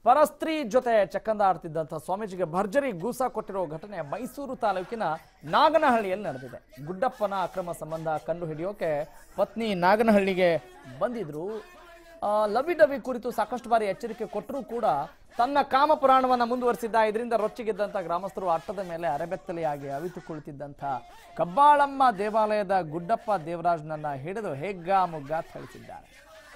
ಪರಸ್ತ್ರೀ ಜೊತೆ ಚಕ್ಕಂದ ಆಡ್ತಿದ್ದಂಥ ಸ್ವಾಮೀಜಿಗೆ ಭರ್ಜರಿ ಗೂಸ ಕೊಟ್ಟಿರೋ ಘಟನೆ ಮೈಸೂರು ತಾಲೂಕಿನ ನಾಗನಹಳ್ಳಿಯಲ್ಲಿ ನಡೆದಿದೆ ಗುಡ್ಡಪ್ಪನ ಅಕ್ರಮ ಸಂಬಂಧ ಕಂಡು ಹಿಡಿಯೋಕೆ ಪತ್ನಿ ನಾಗನಹಳ್ಳಿಗೆ ಬಂದಿದ್ರು ಆ, ಲವಿ ಡವಿ ಕುರಿತು ಸಾಕಷ್ಟು ಬಾರಿ ಎಚ್ಚರಿಕೆ ಕೊಟ್ಟರೂ ಕೂಡ ತನ್ನ ಕಾಮ ಪುರಾಣವನ್ನ ಮುಂದುವರಿಸಿದ್ದ ಇದರಿಂದ ರೊಚ್ಚಿಗೆದ್ದಂಥ ಗ್ರಾಮಸ್ಥರು ಅಟ್ಟದ ಮೇಲೆ ಅರೆಬೆತ್ತಲೆಯಾಗಿ ಅವಿತು ಕುಳಿತಿದ್ದಂಥ ಕಬ್ಬಾಳಮ್ಮ ದೇವಾಲಯದ ಗುಡ್ಡಪ್ಪ ದೇವರಾಜ್ನನ್ನ ಹಿಡಿದು ಹೆಗ್ಗಾ ಮುಗ್ಗಾ ಥಳಿಸಿದ್ದಾರೆ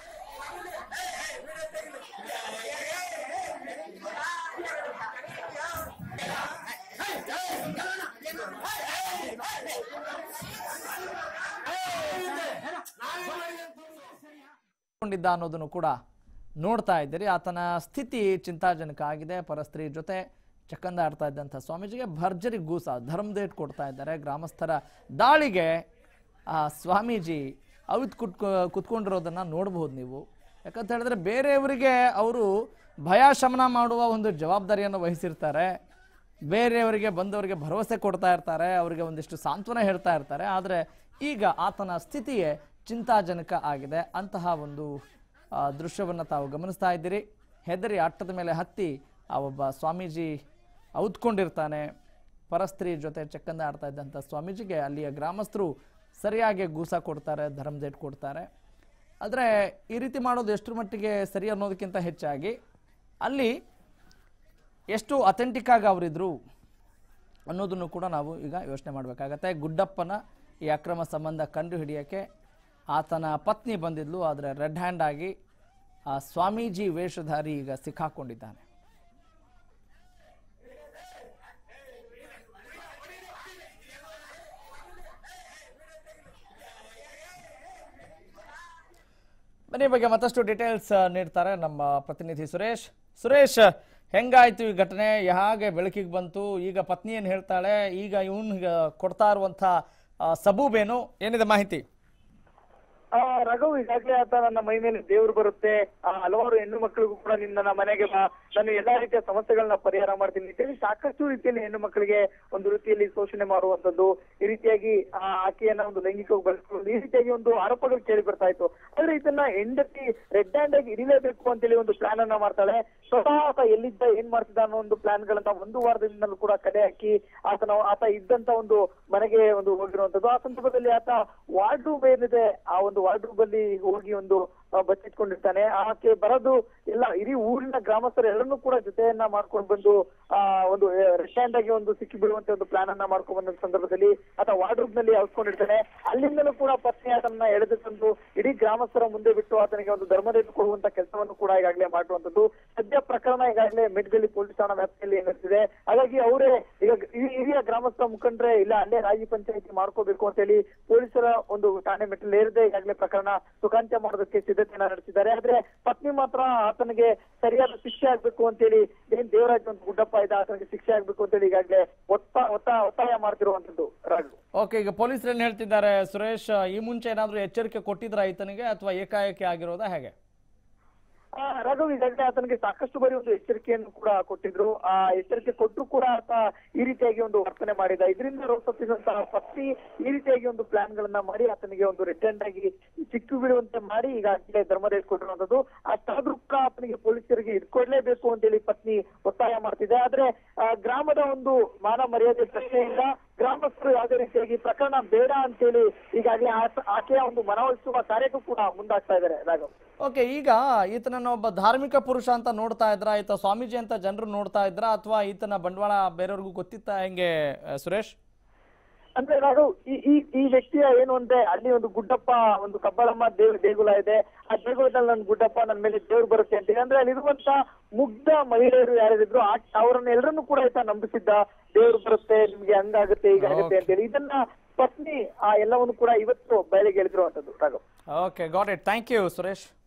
ಕೊಂಡಿದ್ದ ಅನ್ನೋದನ್ನು ಕೂಡ ನೋಡ್ತಾ ಇದ್ದೀರಿ ಆತನ ಸ್ಥಿತಿ ಚಿಂತಾಜನಕ ಆಗಿದೆ ಪರಸ್ತ್ರೀ ಜೊತೆ ಚಕ್ಕಂದ ಆಡ್ತಾ ಇದ್ದಂಥ ಸ್ವಾಮೀಜಿಗೆ ಭರ್ಜರಿ ಗೂಸ ಧರ್ಮದೇಟ್ ಕೊಡ್ತಾ ಇದ್ದಾರೆ ಗ್ರಾಮಸ್ಥರ ದಾಳಿಗೆ ಆ ಸ್ವಾಮೀಜಿ ಅವಿತ್ ಕುಟ್ಕೊ ಕುತ್ಕೊಂಡಿರೋದನ್ನ ನೋಡಬಹುದು ನೀವು ಯಾಕಂತ ಹೇಳಿದ್ರೆ ಬೇರೆಯವರಿಗೆ ಅವರು ಭಯ ಶಮನ ಮಾಡುವ ಒಂದು ಜವಾಬ್ದಾರಿಯನ್ನು ವಹಿಸಿರ್ತಾರೆ ಬೇರೆಯವರಿಗೆ ಬಂದವರಿಗೆ ಭರವಸೆ ಕೊಡ್ತಾ ಇರ್ತಾರೆ ಅವರಿಗೆ ಒಂದಿಷ್ಟು ಸಾಂತ್ವನ ಹೇಳ್ತಾ ಇರ್ತಾರೆ ಆದರೆ ಈಗ ಆತನ ಸ್ಥಿತಿಯೇ ಚಿಂತಾಜನಕ ಆಗಿದೆ ಅಂತಹ ಒಂದು ಆ, ದೃಶ್ಯವನ್ನು ತಾವು ಗಮನಿಸ್ತಾ ಇದ್ದೀರಿ ಹೆದರಿ ಅಟ್ಟದ ಮೇಲೆ ಹತ್ತಿ ಆ ಒಬ್ಬ ಸ್ವಾಮೀಜಿ ಔದ್ಕೊಂಡಿರ್ತಾನೆ ಪರಸ್ತ್ರೀ ಜೊತೆ ಚಕ್ಕಂದ ಆಡ್ತಾ ಇದ್ದಂಥ ಸ್ವಾಮೀಜಿಗೆ ಅಲ್ಲಿಯ ಗ್ರಾಮಸ್ಥರು ಸರಿಯಾಗಿ ಗೂಸ ಕೊಡ್ತಾರೆ ಧರ್ಮದೇಟ್ ಕೊಡ್ತಾರೆ ಆದರೆ ಈ ರೀತಿ ಮಾಡೋದು ಎಷ್ಟರ ಮಟ್ಟಿಗೆ ಸರಿ ಅನ್ನೋದಕ್ಕಿಂತ ಹೆಚ್ಚಾಗಿ ಅಲ್ಲಿ ಎಷ್ಟು ಅಥೆಂಟಿಕ್ ಆಗಿ ಅವರಿದ್ರು ಅನ್ನೋದನ್ನು ಕೂಡ ನಾವು ಈಗ ಯೋಚನೆ ಮಾಡಬೇಕಾಗತ್ತೆ ಗುಡ್ಡಪ್ಪನ ಈ ಅಕ್ರಮ ಸಂಬಂಧ ಕಂಡು ಹಿಡಿಯೋಕ್ಕೆ ಆತನ ಪತ್ನಿ ಬಂದಿದ್ಲು ಆದರೆ ರೆಡ್ ಹ್ಯಾಂಡ್ ಆಗಿ ಆ ಸ್ವಾಮೀಜಿ ವೇಷಧಾರಿ ಈಗ ಸಿಕ್ಕಾಕೊಂಡಿದ್ದಾನೆ ಬನ್ನಿ ಈ ಬಗ್ಗೆ ಮತ್ತಷ್ಟು ಡೀಟೇಲ್ಸ್ ನೀಡ್ತಾರೆ ನಮ್ಮ ಪ್ರತಿನಿಧಿ ಸುರೇಶ್ ಸುರೇಶ್ ಹೆಂಗಾಯ್ತು ಈ ಘಟನೆ ಹೇಗೆ ಬೆಳಕಿಗೆ ಬಂತು ಈಗ ಪತ್ನಿ ಏನು ಹೇಳ್ತಾಳೆ ಈಗ ಇವನ್ ಕೊಡ್ತಾ ಇರುವಂತ ಆ, ಸಬೂಬೇನು ಏನಿದೆ ಮಾಹಿತಿ ಆ ರಘು ಈಗಾಗಲೇ ಆತ ನನ್ನ ಮೈ ಮೇಲೆ ದೇವ್ರು ಬರುತ್ತೆ ಆ ಹಲವಾರು ಹೆಣ್ಣು ಮಕ್ಕಳಿಗೂ ಕೂಡ ನಿನ್ನ ನನ್ನ ಮನೆಗೆ ಬಾ ನಾನು ಎಲ್ಲಾ ರೀತಿಯ ಸಮಸ್ಯೆಗಳನ್ನ ಪರಿಹಾರ ಮಾಡ್ತೀನಿ ಅಂತೇಳಿ ಸಾಕಷ್ಟು ರೀತಿಯಲ್ಲಿ ಹೆಣ್ಣು ಮಕ್ಕಳಿಗೆ ಒಂದು ರೀತಿಯಲ್ಲಿ ಶೋಷಣೆ ಮಾಡುವಂತದ್ದು ಈ ರೀತಿಯಾಗಿ ಆ ಆಕೆಯನ್ನ ಒಂದು ಲೈಂಗಿಕವಾಗಿ ಬಳಸ್ಕೊಳ್ಳೋದು ಈ ರೀತಿಯಾಗಿ ಒಂದು ಆರೋಪಗಳು ಕೇಳಿ ಬರ್ತಾ ಇತ್ತು ಆದ್ರೆ ಇದನ್ನ ಹೆಂಡತಿ ರೆಡ್ ಹ್ಯಾಂಡ್ ಆಗಿ ಹಿಡಿಲೇಬೇಕು ಅಂತೇಳಿ ಒಂದು ಪ್ಲಾನ್ ಅನ್ನ ಮಾಡ್ತಾಳೆ ಸ್ವತಃ ಆತ ಎಲ್ಲಿದ್ದ ಏನ್ ಮಾಡ್ತಿದ್ದ ಅನ್ನೋ ಒಂದು ಪ್ಲಾನ್ ಗಳನ್ನ ಒಂದು ವಾರದಿಂದಲೂ ಕೂಡ ಕಡೆ ಹಾಕಿ ಆತನ ಆತ ಇದ್ದಂತ ಒಂದು ಮನೆಗೆ ಒಂದು ಹೋಗಿರುವಂತದ್ದು ಆ ಸಂದರ್ಭದಲ್ಲಿ ಆತ ವಾರ್ಡ್ರೂಮ್ ಏನಿದೆ ಆ ಒಂದು ವಾರ್ಡ್ರೂಮ್ ಅಲ್ಲಿ ಹೋಗಿ ಒಂದು ಆ, ಬಚ್ಚಿಟ್ಕೊಂಡಿರ್ತಾನೆ ಆಕೆ ಬರೋದು ಎಲ್ಲ ಇಡೀ ಊರಿನ ಗ್ರಾಮಸ್ಥರು ಎಲ್ಲರನ್ನೂ ಕೂಡ ಜೊತೆಯನ್ನ ಮಾಡ್ಕೊಂಡು ಬಂದು ಆ ಒಂದು ರೆಸ್ಟ್ಯಾಂಡ್ ಆಗಿ ಒಂದು ಸಿಕ್ಕಿ ಬೀಳುವಂತ ಒಂದು ಪ್ಲಾನ್ ಅನ್ನ ಮಾಡ್ಕೊಂಡು ಬಂದ ಸಂದರ್ಭದಲ್ಲಿ ಆತ ವಾರ್ಡ್ರೂಮ್ ನಲ್ಲಿ ಹೌಸ್ಕೊಂಡಿರ್ತಾನೆ ಅಲ್ಲಿಂದಲೂ ಕೂಡ ಪತ್ನಿ ಆತನ ಎಳೆದು ತಂದು ಇಡೀ ಗ್ರಾಮಸ್ಥರ ಮುಂದೆ ಬಿಟ್ಟು ಆತನಿಗೆ ಒಂದು ಧರ್ಮದೇತು ಕೊಡುವಂತ ಕೆಲಸವನ್ನು ಕೂಡ ಈಗಾಗಲೇ ಮಾಡುವಂತದ್ದು ಸದ್ಯ ಪ್ರಕರಣ ಈಗಾಗಲೇ ಮೆಡ್ಗಲ್ಲಿ ಪೊಲೀಸ್ ಠಾಣಾ ವ್ಯಾಪ್ತಿಯಲ್ಲಿ ನಡೆದಿದೆ ಹಾಗಾಗಿ ಅವರೇ ಈಗ ಈ ಹಿರಿಯ ಗ್ರಾಮಸ್ಥ ಮುಖಂಡ್ರೆ ಇಲ್ಲ ಅಲ್ಲೇ ರಾಜಿ ಪಂಚಾಯತಿ ಮಾಡ್ಕೋಬೇಕು ಅಂತ ಹೇಳಿ ಪೊಲೀಸರ ಒಂದು ಠಾಣೆ ಮೆಟ್ಟಲು ಏರಿದೆ ಈಗಾಗಲೇ ಪ್ರಕರಣ ಸುಖಾಂತ್ಯ ಮಾಡೋದಕ್ಕೆ ಸಿದ್ಧತೆಯನ್ನ ನಡೆಸಿದ್ದಾರೆ ಆದ್ರೆ ಪತ್ನಿ ಮಾತ್ರ ಆತನಿಗೆ ಸರಿಯಾದ ಶಿಕ್ಷೆ ಆಗ್ಬೇಕು ಅಂತೇಳಿ ಏನ್ ದೇವರಾಜ್ ಒಂದು ಗುಡ್ಡಪ್ಪ ಇದ್ದ ಆತನಿಗೆ ಶಿಕ್ಷೆ ಆಗ್ಬೇಕು ಅಂತೇಳಿ ಈಗಾಗಲೇ ಒತ್ತ ಒತ್ತ ಒತ್ತಾಯ ಮಾಡ್ತಿರುವಂತದ್ದು ರಾಘು ಓಕೆ ಈಗ ಪೊಲೀಸರು ಏನು ಹೇಳ್ತಿದ್ದಾರೆ ಸುರೇಶ್ ಈ ಮುಂಚೆ ಏನಾದರೂ ಎಚ್ಚರಿಕೆ ಕೊಟ್ಟಿದ್ರ ಈತನಿಗೆ ಅಥವಾ ಏಕಾಏಕಿ ಆಗಿರೋದಾ ಹೇಗೆ ಆ, ರಘು ಈಗಾಗಲೇ ಆತನಿಗೆ ಸಾಕಷ್ಟು ಬಾರಿ ಒಂದು ಎಚ್ಚರಿಕೆಯನ್ನು ಕೂಡ ಕೊಟ್ಟಿದ್ರು ಆ ಎಚ್ಚರಿಕೆ ಕೊಟ್ಟರು ಕೂಡ ಆತ ಈ ರೀತಿಯಾಗಿ ಒಂದು ವರ್ತನೆ ಮಾಡಿದ ಇದರಿಂದ ರೋಗ ತಪ್ಪಿದಂತಹ ಪತ್ನಿ ಈ ರೀತಿಯಾಗಿ ಒಂದು ಪ್ಲಾನ್ ಗಳನ್ನ ಮಾಡಿ ಆತನಿಗೆ ಒಂದು ರಿಟರ್ನ್ ಆಗಿ ಸಿಕ್ಕು ಬಿಡುವಂತೆ ಮಾಡಿ ಈಗಾಗಲೇ ಧರ್ಮದೇಶ ಕೊಟ್ಟಿರುವಂತದ್ದು ಅಷ್ಟಾದ್ರೂ ಕೂಡ ಆತನಿಗೆ ಪೊಲೀಸರಿಗೆ ಇಟ್ಕೊಡ್ಲೇಬೇಕು ಅಂತೇಳಿ ಪತ್ನಿ ಒತ್ತಾಯ ಮಾಡ್ತಿದೆ ಆದ್ರೆ ಆ, ಗ್ರಾಮದ ಒಂದು ಮಾನ ಮರ್ಯಾದೆ ಪ್ರಶ್ನೆಯಿಂದ ಗ್ರಾಮಸ್ಥರು ಯಾವುದೇ ರೀತಿಯಾಗಿ ಪ್ರಕರಣ ಬೇಡ ಅಂತೇಳಿ ಈಗಾಗಲೇ ಆತ- ಆಕೆಯ ಒಂದು ಮನವೊಲಿಸುವ ಕಾರ್ಯಕ್ಕೂ ಕೂಡ ಮುಂದಾಗ್ತಾ ಇದ್ದಾರೆ ರಾಘವ್ ಓಕೆ ಈಗ ಈತನನ್ನ ಒಬ್ಬ ಧಾರ್ಮಿಕ ಪುರುಷ ಅಂತ ನೋಡ್ತಾ ಇದ್ರ ಈತ ಸ್ವಾಮೀಜಿ ಅಂತ ಜನರು ನೋಡ್ತಾ ಇದ್ರ ಅಥವಾ ಈತನ ಬಂಡವಾಳ ಬೇರೆಯವ್ರಿಗೂ ಗೊತ್ತಿತ್ತ ಹೆಂಗೆ ಆ, ಸುರೇಶ್ ಅಂದ್ರೆ ನಾನು ಈ ಈ ಈ ವ್ಯಕ್ತಿಯ ಏನು ಅಂದ್ರೆ ಅಲ್ಲಿ ಒಂದು ಗುಡ್ಡಪ್ಪ ಒಂದು ಕಬ್ಬಳಮ್ಮ ದೇವ್ ದೇಗುಲ ಇದೆ ಆ ದೇಗುಲದಲ್ಲಿ ನನ್ ಗುಡ್ಡಪ್ಪ ನನ್ನ ಮೇಲೆ ದೇವ್ರು ಬರುತ್ತೆ ಅಂತ ಅಂದ್ರೆ ಅಲ್ಲಿರುವಂತ ಮುಗ್ಧ ಮಹಿಳೆಯರು ಯಾರಿದ್ರು ಅವರನ್ನ ಎಲ್ಲರನ್ನೂ ಕೂಡ ಆಯ್ತಾ ನಂಬಿಸಿದ್ದ ದೇವ್ರು ಬರುತ್ತೆ ನಿಮ್ಗೆ ಹಂಗಾಗುತ್ತೆ ಹೀಗಾಗುತ್ತೆ ಅಂತೇಳಿ ಇದನ್ನ ಪತ್ನಿ ಆ ಎಲ್ಲವನ್ನು ಕೂಡ ಇವತ್ತು ಬಯಲಿಗೆ ಎಳೆದಿರುವಂತದ್ದು Raghav okay got it thank you Suresh